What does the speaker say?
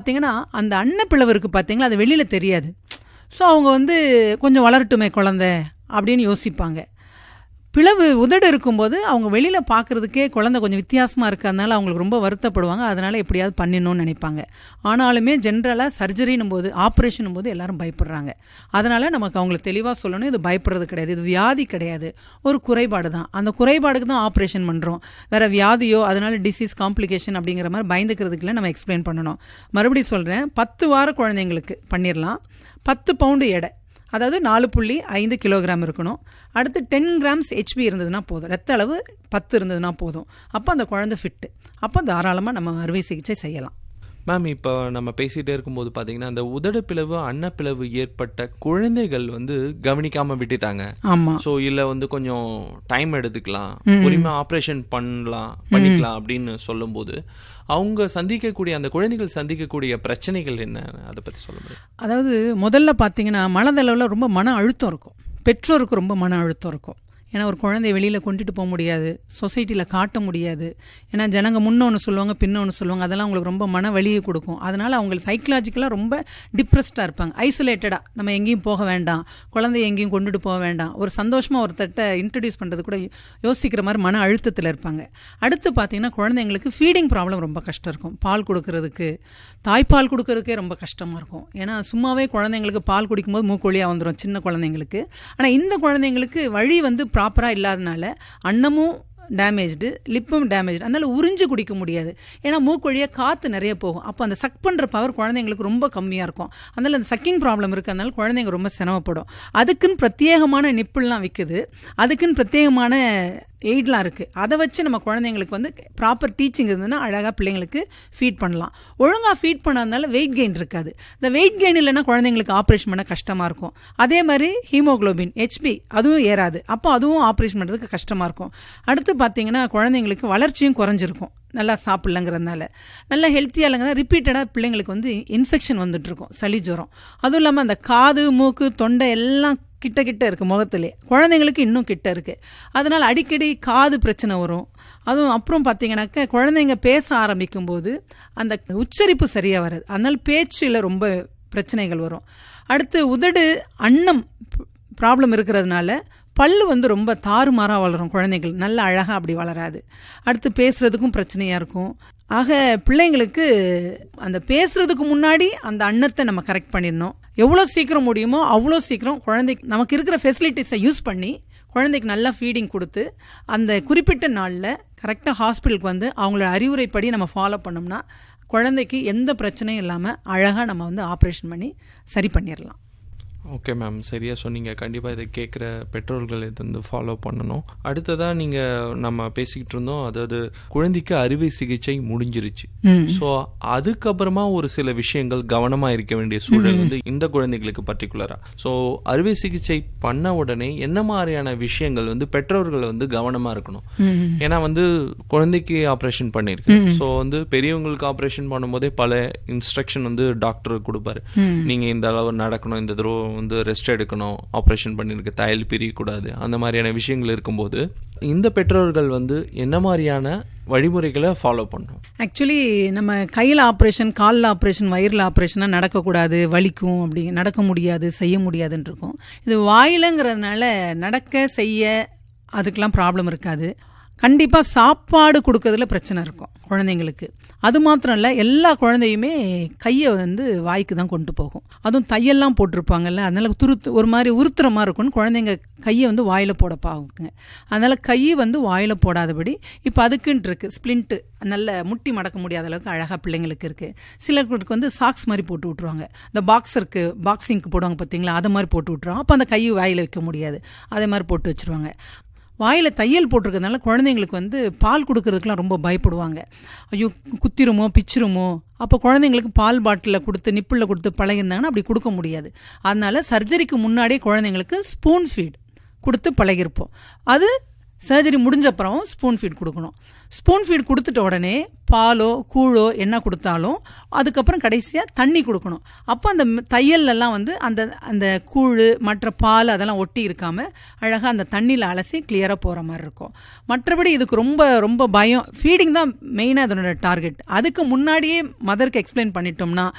பார்த்தீங்கன்னா அந்த அன்னப்பிளவு இருக்குது பார்த்தீங்களா அது வெளியில் தெரியாது ஸோ அவங்க வந்து கொஞ்சம் வளரட்டுமே குழந்தை அப்படின்னு யோசிப்பாங்க பிளவு உதடு இருக்கும்போது அவங்க வெளியில் பார்க்குறதுக்கே குழந்தை கொஞ்சம் வித்தியாசமாக இருக்கிறதுனால அவங்களுக்கு ரொம்ப வருத்தப்படுவாங்க அதனால் எப்படியாவது பண்ணிடணும்னு நினைப்பாங்க ஆனாலுமே ஜென்ரலாக சர்ஜரினும் போது ஆப்ரேஷனும் போது எல்லாரும் பயப்படுறாங்க அதனால் நமக்கு அவங்களுக்கு தெளிவாக சொல்லணும் இது பயப்படுறது கிடையாது இது வியாதி கிடையாது ஒரு குறைபாடு தான் அந்த குறைபாடுக்கு தான் ஆப்ரேஷன் பண்ணுறோம் வேறு வியாதியோ அதனால் டிசீஸ் காம்ப்ளிகேஷன் அப்படிங்கிற மாதிரி பயந்துக்கிறதுக்குள்ள நம்ம எக்ஸ்பிளைன் பண்ணணும் மறுபடியும் சொல்கிறேன் பத்து வார குழந்தைங்களுக்கு பண்ணிடலாம் பத்து பவுண்டு எடை அதாவது நாலு புள்ளி ஐந்து கிலோகிராம் இருக்கணும் அடுத்து டென் கிராம்ஸ் ஹெச்பி இருந்ததுன்னா போதும் ரத்த அளவு பத்து இருந்ததுன்னா போதும் அப்போ அந்த குழந்தை ஃபிட்டு அப்போ தாராளமாக நம்ம அறுவை சிகிச்சை செய்யலாம் மேம் இப்போ நம்ம பேசிகிட்டே இருக்கும்போது பார்த்தீங்கன்னா அந்த உதடு பிளவு அன்னப்பிளவு ஏற்பட்ட குழந்தைகள் வந்து கவனிக்காம விட்டுட்டாங்க ஆமாம் ஸோ இல்லை வந்து கொஞ்சம் டைம் எடுத்துக்கலாம் பொறுமையாக ஆப்ரேஷன் பண்ணலாம் பண்ணிக்கலாம் அப்படின்னு சொல்லும்போது அவங்க சந்திக்கக்கூடிய அந்த குழந்தைகள் சந்திக்கக்கூடிய பிரச்சனைகள் என்ன அதை பற்றி சொல்ல முடியும் அதாவது முதல்ல பார்த்தீங்கன்னா மனதளவில் ரொம்ப மன அழுத்தம் இருக்கும் பெற்றோருக்கு ரொம்ப மன அழுத்தம் இருக்கும் ஏன்னா ஒரு குழந்தைய வெளியில் கொண்டுட்டு போக முடியாது சொசைட்டியில் காட்ட முடியாது ஏன்னா ஜனங்க முன்ன ஒன்று சொல்லுவாங்க பின்ன ஒன்று சொல்லுவாங்க அதெல்லாம் அவங்களுக்கு ரொம்ப மன வலியை கொடுக்கும் அதனால் அவங்களுக்கு சைக்கலாஜிக்கலாக ரொம்ப டிப்ரெஸ்டாக இருப்பாங்க ஐசோலேட்டடாக நம்ம எங்கேயும் போக வேண்டாம் குழந்தைய எங்கேயும் கொண்டுட்டு போக வேண்டாம் ஒரு சந்தோஷமாக ஒருத்தட்ட இன்ட்ரடியூஸ் பண்ணுறது கூட யோசிக்கிற மாதிரி மன அழுத்தத்தில் இருப்பாங்க அடுத்து பார்த்தீங்கன்னா குழந்தைங்களுக்கு ஃபீடிங் ப்ராப்ளம் ரொம்ப கஷ்டம் இருக்கும் பால் கொடுக்கறதுக்கு தாய்ப்பால் கொடுக்கறதுக்கே ரொம்ப கஷ்டமாக இருக்கும் ஏன்னா சும்மாவே குழந்தைங்களுக்கு பால் குடிக்கும்போது மூக்கொழியாக வந்துடும் சின்ன குழந்தைங்களுக்கு ஆனால் இந்த குழந்தைங்களுக்கு வழி வந்து ப்ராப்பராக இல்லாதனால அன்னமும் டேமேஜ்டு லிப்பும் டேமேஜ்டு அதனால் உறிஞ்சு குடிக்க முடியாது ஏன்னா மூக்கொழியாக காற்று நிறைய போகும் அப்போ அந்த சக் பண்ணுற பவர் குழந்தைங்களுக்கு ரொம்ப கம்மியாக இருக்கும் அதனால் அந்த சக்கிங் ப்ராப்ளம் இருக்கிறதுனால குழந்தைங்க ரொம்ப சிரமப்படும் அதுக்குன்னு பிரத்யேகமான நிப்புள்லாம் விற்குது அதுக்குன்னு பிரத்யேகமான எய்ட்லாம் இருக்குது அதை வச்சு நம்ம குழந்தைங்களுக்கு வந்து ப்ராப்பர் டீச்சிங் இருந்ததுன்னா அழகாக பிள்ளைங்களுக்கு ஃபீட் பண்ணலாம் ஒழுங்காக ஃபீட் பண்ணாதனால வெயிட் கெயின் இருக்காது இந்த வெயிட் கெயின் இல்லைன்னா குழந்தைங்களுக்கு ஆப்ரேஷன் பண்ண கஷ்டமாக இருக்கும் அதே மாதிரி ஹீமோக்ளோபின் ஹெச்பி அதுவும் ஏறாது அப்போ அதுவும் ஆப்ரேஷன் பண்ணுறதுக்கு கஷ்டமாக இருக்கும் அடுத்து பார்த்தீங்கன்னா குழந்தைங்களுக்கு வளர்ச்சியும் குறைஞ்சிருக்கும் நல்லா சாப்பிட்லங்கிறதுனால நல்லா ஹெல்த்தியாக இல்லைங்க ரிப்பீட்டடாக பிள்ளைங்களுக்கு வந்து இன்ஃபெக்ஷன் வந்துட்டுருக்கும் சளி ஜுரம் அதுவும் இல்லாமல் அந்த காது மூக்கு தொண்டை எல்லாம் கிட்ட கிட்ட இருக்குது முகத்திலே குழந்தைங்களுக்கு இன்னும் கிட்ட இருக்குது அதனால் அடிக்கடி காது பிரச்சனை வரும் அதுவும் அப்புறம் பார்த்தீங்கன்னாக்க குழந்தைங்க பேச ஆரம்பிக்கும்போது அந்த உச்சரிப்பு சரியாக வராது அதனால் பேச்சில் ரொம்ப பிரச்சனைகள் வரும் அடுத்து உதடு அன்னம் ப்ராப்ளம் இருக்கிறதுனால பல்லு வந்து ரொம்ப தாறுமாறாக வளரும் குழந்தைகள் நல்ல அழகாக அப்படி வளராது அடுத்து பேசுகிறதுக்கும் பிரச்சனையாக இருக்கும் ஆக பிள்ளைங்களுக்கு அந்த பேசுறதுக்கு முன்னாடி அந்த அன்னத்தை நம்ம கரெக்ட் பண்ணிடணும் எவ்வளோ சீக்கிரம் முடியுமோ அவ்வளோ சீக்கிரம் குழந்தைக்கு நமக்கு இருக்கிற ஃபெசிலிட்டிஸை யூஸ் பண்ணி குழந்தைக்கு நல்லா ஃபீடிங் கொடுத்து அந்த குறிப்பிட்ட நாளில் கரெக்டாக ஹாஸ்பிட்டலுக்கு வந்து அவங்களோட அறிவுரைப்படி நம்ம ஃபாலோ பண்ணோம்னா குழந்தைக்கு எந்த பிரச்சனையும் இல்லாமல் அழகாக நம்ம வந்து ஆப்ரேஷன் பண்ணி சரி பண்ணிடலாம் ஓகே மேம் சரியாக சொன்னீங்க கண்டிப்பாக இதை கேட்குற பெற்றோர்கள் இதை வந்து ஃபாலோ பண்ணணும் அடுத்ததாக நீங்கள் நம்ம பேசிக்கிட்டு இருந்தோம் அதாவது குழந்தைக்கு அறுவை சிகிச்சை முடிஞ்சிருச்சு ஸோ அதுக்கப்புறமா ஒரு சில விஷயங்கள் கவனமாக இருக்க வேண்டிய சூழல் வந்து இந்த குழந்தைகளுக்கு பர்டிகுலராக ஸோ அறுவை சிகிச்சை பண்ண உடனே என்ன மாதிரியான விஷயங்கள் வந்து பெற்றோர்கள் வந்து கவனமாக இருக்கணும் ஏன்னா வந்து குழந்தைக்கு ஆப்ரேஷன் பண்ணியிருக்கு ஸோ வந்து பெரியவங்களுக்கு ஆப்ரேஷன் பண்ணும்போதே பல இன்ஸ்ட்ரக்ஷன் வந்து டாக்டர் கொடுப்பாரு நீங்கள் இந்த அளவு நடக்கணும் இந்த தடவை வந்து ரெஸ்ட் எடுக்கணும் ஆப்ரேஷன் பண்ணியிருக்கு தையல் பிரியக்கூடாது அந்த மாதிரியான விஷயங்கள் இருக்கும்போது இந்த பெற்றோர்கள் வந்து என்ன மாதிரியான வழிமுறைகளை ஃபாலோ பண்ணுறோம் ஆக்சுவலி நம்ம கையில் ஆப்ரேஷன் காலில் ஆப்ரேஷன் வயிறில் ஆப்ரேஷனாக நடக்கக்கூடாது வலிக்கும் அப்படி நடக்க முடியாது செய்ய முடியாதுன்னு இருக்கும் இது வாயிலங்கிறதுனால நடக்க செய்ய அதுக்கெலாம் ப்ராப்ளம் இருக்காது கண்டிப்பாக சாப்பாடு கொடுக்கறதுல பிரச்சனை இருக்கும் குழந்தைங்களுக்கு அது மாத்திரம் இல்லை எல்லா குழந்தையுமே கையை வந்து வாய்க்கு தான் கொண்டு போகும் அதுவும் தையெல்லாம் போட்டிருப்பாங்கல்ல அதனால் துருத்து ஒரு மாதிரி உறுத்துற மாதிரி இருக்கும்னு குழந்தைங்க கையை வந்து வாயில் போட பாக்குங்க அதனால் கை வந்து வாயில் போடாதபடி இப்போ அதுக்குன்ட்டு இருக்குது ஸ்ப்ளிண்ட்டு நல்ல முட்டி மடக்க முடியாத அளவுக்கு அழகாக பிள்ளைங்களுக்கு இருக்குது சிலருக்கு வந்து சாக்ஸ் மாதிரி போட்டு விட்ருவாங்க இந்த பாக்ஸருக்கு பாக்ஸிங்க்கு போடுவாங்க பார்த்தீங்களா அதை மாதிரி போட்டு விட்ருவாங்க அப்போ அந்த கை வாயில் வைக்க முடியாது அதே மாதிரி போட்டு வச்சுருவாங்க வாயில் தையல் போட்டிருக்கிறதுனால குழந்தைங்களுக்கு வந்து பால் கொடுக்கறதுக்குலாம் ரொம்ப பயப்படுவாங்க ஐயோ குத்திருமோ பிச்சிருமோ அப்போ குழந்தைங்களுக்கு பால் பாட்டிலில் கொடுத்து நிப்பிளில் கொடுத்து பழகிருந்தாங்கன்னா அப்படி கொடுக்க முடியாது அதனால சர்ஜரிக்கு முன்னாடியே குழந்தைங்களுக்கு ஸ்பூன் ஃபீட் கொடுத்து பழகிருப்போம் அது சர்ஜரி முடிஞ்ச அப்புறம் ஸ்பூன் ஃபீட் கொடுக்கணும் ஸ்பூன் ஃபீட் கொடுத்துட்ட உடனே பாலோ கூழோ என்ன கொடுத்தாலும் அதுக்கப்புறம் கடைசியாக தண்ணி கொடுக்கணும் அப்போ அந்த தையல்லாம் வந்து அந்த அந்த கூழ் மற்ற பால் அதெல்லாம் ஒட்டி இருக்காமல் அழகாக அந்த தண்ணியில் அலசி கிளியராக போகிற மாதிரி இருக்கும் மற்றபடி இதுக்கு ரொம்ப ரொம்ப பயம் ஃபீடிங் தான் மெயினாக அதனோட டார்கெட் அதுக்கு முன்னாடியே மதருக்கு எக்ஸ்பிளைன் பண்ணிட்டோம்னா